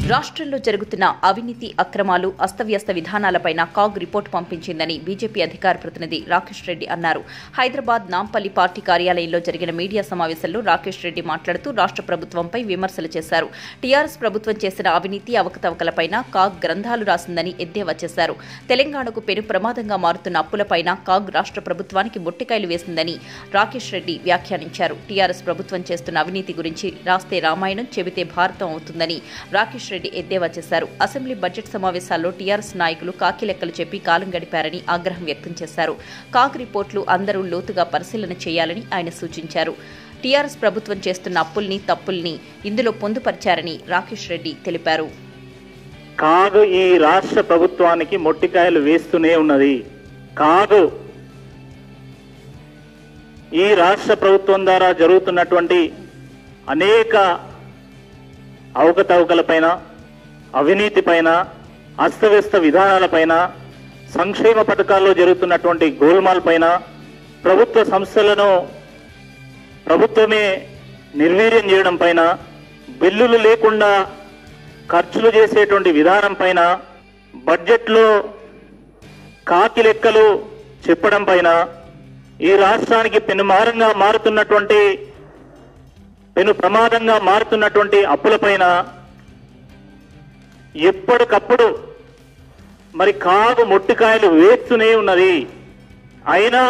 రాష్ట్రంలో జరుగుతున్న అవినీతి అక్రమాలు అస్తవ్యస్త విధానాలపైన కాగ్ రిపోర్ట్ పంపించిందని బీజేపీ అధికార ప్రతినిధి రాకేష్ రెడ్డి అన్నారు హైదరాబాద్ నాంపల్లి పార్టీ కార్యాలయంలో జరిగిన మీడియా సమావేశంలో రాకేష్ రెడ్డి మాట్లాడుతూ రాష్ట్ర ప్రభుత్వంపై విమర్శలు చేశారు టీఆర్ఎస్ ప్రభుత్వం చేసిన అవినీతి అవకతవకలపైన కాగ్ గ్రంథాలు రాసిందని ఎద్దేవా చేశారు తెలంగాణకు పెను ప్రమాదంగా మారుతున్న అప్పులపైన కాగ్ రాష్ట్ర ప్రభుత్వానికి మొట్టికాయలు వేసిందని రాకేష్ రెడ్డి వ్యాఖ్యానించారు టీఆర్ఎస్ ప్రభుత్వం చేస్తున్న అవినీతి గురించి రాస్తే రామాయణం చెబితే భారతం అవుతుందని రాకేష్ రెడ్డి ఎద్దేవా చేశారు అసెంబ్లీ బడ్జెట్ సమావేశాల్లో టీఆర్ఎస్ నాయకులు కాకి లెక్కలు చెప్పి కాలం గడిపారని ఆగ్రహం వ్యక్తం చేశారు కాగ్ రిపోర్టులు అందరూ లోతుగా పరిశీలన చేయాలని ఆయన సూచించారు టీఆర్ఎస్ ప్రభుత్వం చేస్తున్న అప్పుల్ని తప్పుల్ని ఇందులో పొందుపరిచారని రాకేష్ రెడ్డి తెలిపారు కాగు ఈ రాష్ట్ర ప్రభుత్వానికి మొట్టికాయలు వేస్తూనే ఉన్నది కాగు ఈ రాష్ట్ర ప్రభుత్వం ద్వారా జరుగుతున్నటువంటి అనేక అవకతవకలపైన అవినీతిపైన అస్తవ్యస్త విధానాలపైన సంక్షేమ పథకాల్లో జరుగుతున్నటువంటి గోల్మాల్ పైన ప్రభుత్వ సంస్థలను ప్రభుత్వమే నిర్వీర్యం చేయడం పైన బిల్లులు లేకుండా ఖర్చులు చేసేటువంటి విధానం పైన బడ్జెట్లో కాకి లెక్కలు చెప్పడం పైన ఈ రాష్ట్రానికి పెనుమారంగా మారుతున్నటువంటి పెను ప్రమాదంగా మారుతున్నటువంటి అప్పులపైన ఎప్పటికప్పుడు మరి కాగు మొట్టికాయలు వేస్తూనే ఉన్నది అయినా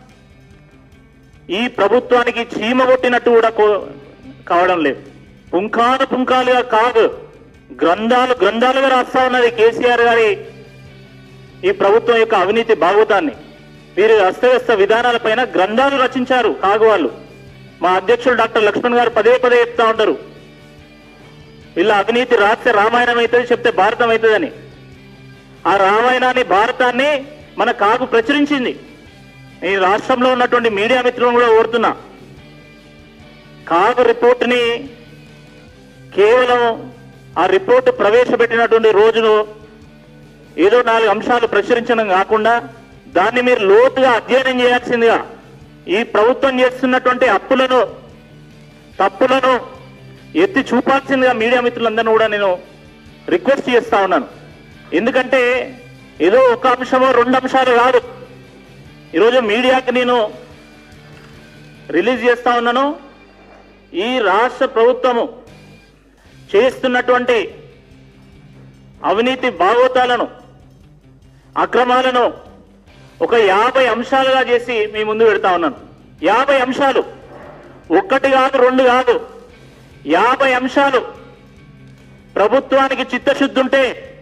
ఈ ప్రభుత్వానికి చీమ కొట్టినట్టు కూడా కో- కావడం లేదు పుంఖాను పుంఖాలుగా కాదు గ్రంథాలు గ్రంథాలుగా రాస్తా ఉన్నది కేసీఆర్ గారి ఈ ప్రభుత్వం యొక్క అవినీతి భాగవతాన్ని వీరు అస్తవ్యస్త విధానాలపైన గ్రంథాలు రచించారు కాగు వాళ్ళు మా అధ్యక్షులు డాక్టర్ లక్ష్మణ్ గారు పదే పదే చెప్తా ఉంటారు వీళ్ళ అవినీతి రాస్తే రామాయణం అవుతుంది చెప్తే భారతం అవుతుందని ఆ రామాయణాన్ని భారతాన్ని మన కాగు ప్రచురించింది ఈ రాష్ట్రంలో ఉన్నటువంటి మీడియా మిత్రులను కూడా కోరుతున్నా కాగు రిపోర్టుని కేవలం ఆ రిపోర్టు ప్రవేశపెట్టినటువంటి రోజును ఏదో నాలుగు అంశాలు ప్రచురించడం కాకుండా దాన్ని మీరు లోతుగా అధ్యయనం చేయాల్సిందిగా ఈ ప్రభుత్వం చేస్తున్నటువంటి అప్పులను తప్పులను ఎత్తి చూపాల్సిందిగా మీడియా మిత్రులందరినీ కూడా నేను రిక్వెస్ట్ చేస్తా ఉన్నాను ఎందుకంటే ఏదో ఒక అంశమో రెండు అంశాలు కాదు ఈరోజు మీడియాకి నేను రిలీజ్ చేస్తా ఉన్నాను ఈ రాష్ట్ర ప్రభుత్వము చేస్తున్నటువంటి అవినీతి భాగోతాలను అక్రమాలను ఒక యాభై అంశాలుగా చేసి మీ ముందు పెడతా ఉన్నాను యాభై అంశాలు ఒక్కటి కాదు రెండు కాదు యాభై అంశాలు ప్రభుత్వానికి చిత్తశుద్ధి ఉంటే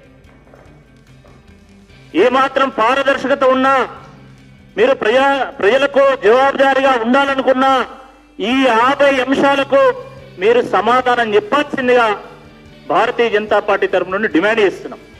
ఏమాత్రం పారదర్శకత ఉన్నా మీరు ప్రజా ప్రజలకు జవాబుదారీగా ఉండాలనుకున్నా ఈ యాభై అంశాలకు మీరు సమాధానం చెప్పాల్సిందిగా భారతీయ జనతా పార్టీ తరపు నుండి డిమాండ్ చేస్తున్నాం